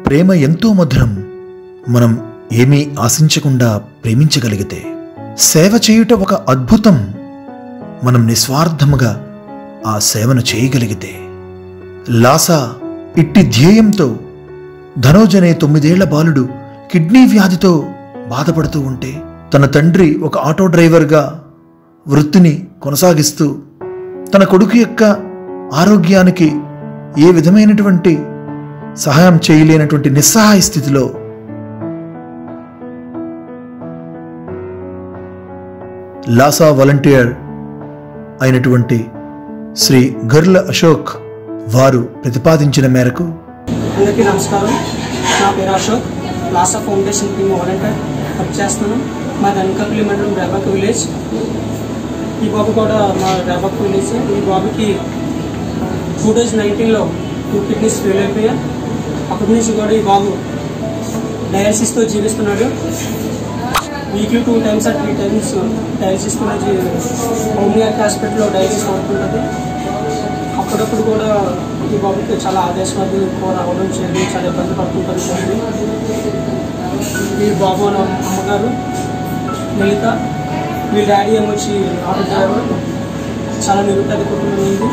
ప్రేమ ఎంతో మధురం మనం ఏమీ ఆశించకుండా ప్రేమించగలిగితే సేవ చేయుట ఒక అద్భుతం మనం నిస్వార్థముగా ఆ సేవను చేయగలిగితే లాసా ఇట్టి ధ్యేయంతో ధనోజ్ అనే తొమ్మిదేళ్ల బాలుడు కిడ్నీ వ్యాధితో బాధపడుతూ ఉంటే తన తండ్రి ఒక ఆటో డ్రైవర్గా వృత్తిని కొనసాగిస్తూ తన కొడుకు యొక్క ఆరోగ్యానికి ఏ విధమైనటువంటి సహాయం చేయలేనటువంటి నిస్సహాయ స్థితిలో లాసా వాలంటీర్ అయినటువంటి శ్రీ గర్ల అశోక్ వారు ప్రతిపాదించిన మేరకు అందరికీ నమస్కారం నా పేరు Ashok Lasa foundation team volunteer work చేస్తున్నాను మాది అనకాపల్లి మండలం రేబాక్ విలేజ్ ఈ బాబు కూడా మా రేబాక్ విలేజ్ ఈ బాబుకి టూ థౌజండ్ నైన్టీన్లో టూ కిడ్నీస్ ఫెయిల్ అయిపోయా అప్పటి నుంచి కూడా ఈ బాబు డయాలసిస్తో జీవిస్తున్నాడు weekly two times or three times డయాలసిస్తో హోమియాక్ హాస్పిటల్లో డయాలసిస్ అవుతుంటుంది అప్పుడప్పుడు కూడా ఈ బాబుకి చాలా ఆదేశవాది ఎక్కువ రావడం చేయడం చాలా ఇబ్బంది పడుతుంటారు చూడండి ఈ బాబు వాళ్ళ అమ్మగారు లలిత వీళ్ళ డాడీ ఏమొచ్చి ఆటో డ్రైవర్ చాలా నిరుపేద కుటుంబం ఉంది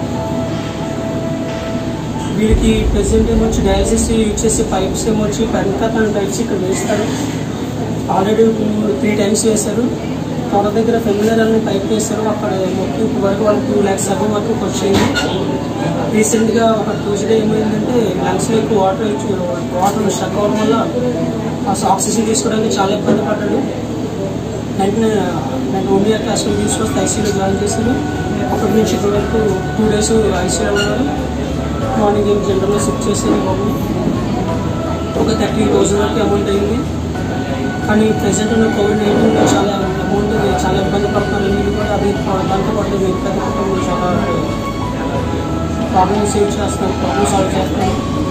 వీళ్ళకి ప్రెసెంట్ ఏమొచ్చి డయాలసిస్ యూజ్ చేసే పైప్స్ ఏమొచ్చి పెంకతన పైప్స్ ఇక్కడ వేస్తారు ఆల్రెడీ టూ త్రీ టైమ్స్ వేశారు తొడ దగ్గర ఫెమిలర్ అని పైప్ వేశారు అక్కడ మొత్తం ఇప్పుడు వరకు వాళ్ళకి టూ ల్యాక్స్ అబౌ వరకు వచ్చింది రీసెంట్గా ఒక ట్యూస్డే ఏమైందంటే లంగ్స్లో ఎక్కువ వాటర్ ఇచ్చి వాటర్ స్టక్ అవ్వడం వల్ల అసలు ఆక్సిజన్ తీసుకోవడానికి చాలా ఇబ్బంది పడ్డాడు వెంటనే నేను హోమియర్ హాస్పిటల్ తీసుకొస్తే ఐసీలో జాయిన్ చేశాను అప్పటి నుంచి ఇప్పటి వరకు టూ డేస్ ఐసీలో ఉన్నారు మార్నింగ్ ఏం జనరల్గా షిఫ్ట్ చేశాను బాబుని ఒక థర్టీ థౌసండ్ వరకు అమౌంట్ అయింది కానీ ప్రెసెంట్ ఉన్న కోవిడ్ నైన్టీన్లో చాలా అమౌంట్ చాలా ఇబ్బంది పడుతున్నారు మీరు కూడా అది దాంతో పాటు మీ పెద్ద కుటుంబం చాలా ప్రాబ్లమ్ సేవ్ చేస్తాం ప్రాబ్లమ్ సాల్వ్ చేస్తాం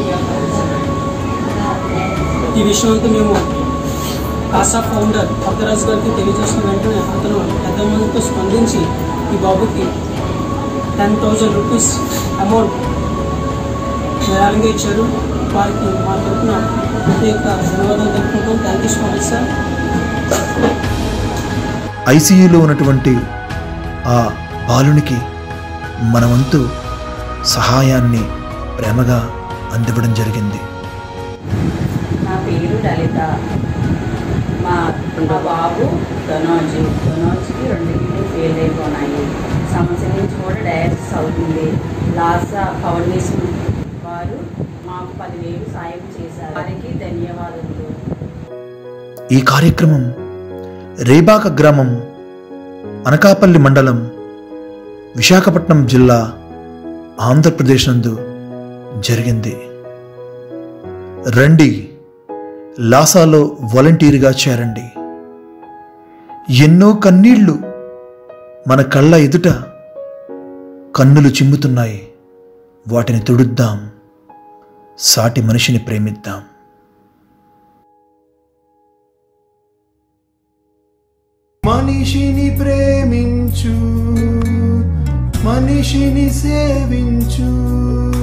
ఈ విషయం అంతా మేము కాసా ఫౌండర్ భద్రరాజు గారికి తెలియజేసిన వెంటనే అతను పెద్ద మందితో స్పందించి ఈ బాబుకి టెన్ థౌజండ్ రూపీస్ అమౌంట్ విరాళంగా ఇచ్చారు వారికి మా తరఫున ప్రత్యేక ధన్యవాదాలు తెలుపుకుంటాం thank you so much sir ఐసీయూలో ఉన్నటువంటి ఆ బాలునికి మనవంతు సహాయాన్ని ప్రేమగా అందివ్వడం జరిగింది నా పేరు లలిత మా మా బాబు ధనోజ్ ధనోజ్కి రెండు కిడ్నీ ఫెయిల్ అయిపోయినాయి సంవత్సరం నుంచి కూడా డయాలసిస్ అవుతుంది లాసా ఫౌండేషన్ వారు మాకు పదివేలు సాయం చేశారు వారికి ధన్యవాదములు ఈ కార్యక్రమం రేబాక గ్రామం అనకాపల్లి మండలం విశాఖపట్నం జిల్లా ఆంధ్రప్రదేశ్ నందు జరిగింది రండి లాసాలో వాలంటీర్గా చేరండి ఎన్నో కన్నీళ్లు మన కళ్ళ ఎదుట కన్నులు చిమ్ముతున్నాయి వాటిని తుడుద్దాం సాటి మనిషిని ప్రేమిద్దాం మనిషిని ప్రేమించు మనిషిని సేవించు